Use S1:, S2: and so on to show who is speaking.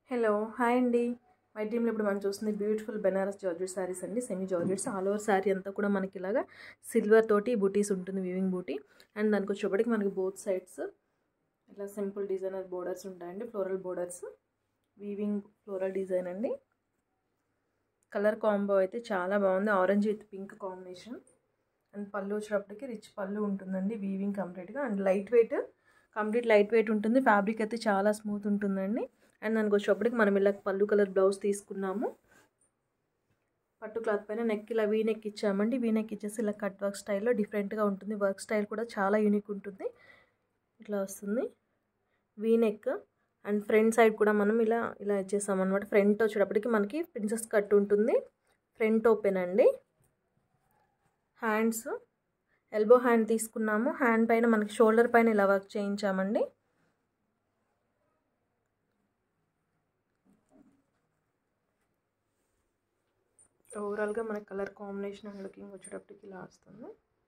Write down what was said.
S1: hello hi అండి my టీంలో ఇప్పుడు మనం చూస్తుంది బ్యూటిఫుల్ బెనారస్ జార్జెట్ శారీస్ అండి semi georgettes all over sari అంతా కూడా మనకి ఇలాగా సిల్వర్ తోటి బూటీస్ ఉంటుంది వీవింగ్ బూటీ అండ్ దానికి వచ్చేప్పటికి మనకి బోత్ సైడ్స్ ఇట్లా సింపుల్ డిజైనర్ బోర్డర్స్ ఉంటాయండి floral borders weaving floral design అండి కలర్ కాంబో అయితే చాలా బాగుంది orange with pink combination and పళ్ళు వచ్చేటప్పటికి రిచ్ పళ్ళు ఉంటుందండి వీవింగ్ కంప్లీట్గా and light weight complete light weight ఉంటుంది ఫ్యాబ్రిక్ అయితే చాలా స్మూత్ ఉంటుందండి అండ్ దానికి వచ్చేటప్పటికి మనం ఇలా పళ్ళు కలర్ బ్లౌజ్ తీసుకున్నాము పట్టు క్లాత్ పైన నెక్ ఇలా వీ నెక్ ఇచ్చామండి వీ నెక్ ఇచ్చేసి ఇలా కట్ వర్క్ స్టైల్లో డిఫరెంట్గా ఉంటుంది వర్క్ స్టైల్ కూడా చాలా యూనిక్ ఉంటుంది ఇట్లా వస్తుంది V neck and front side కూడా మనం ఇలా ఇలా ఇచ్చేసామన్నమాట ఫ్రంట్ వచ్చేటప్పటికి మనకి ప్రిన్సెస్ కట్ ఉంటుంది ఫ్రంట్ ఓపెన్ అండి హ్యాండ్స్ ఎల్బో హ్యాండ్ తీసుకున్నాము హ్యాండ్ పైన మనకి షోల్డర్ పైన ఇలా వర్క్ చేయించామండి ఓవరాల్గా మన కలర్ కాంబినేషన్ అండ్ లుకింగ్ వచ్చేటప్పటికి ఇలా వస్తుంది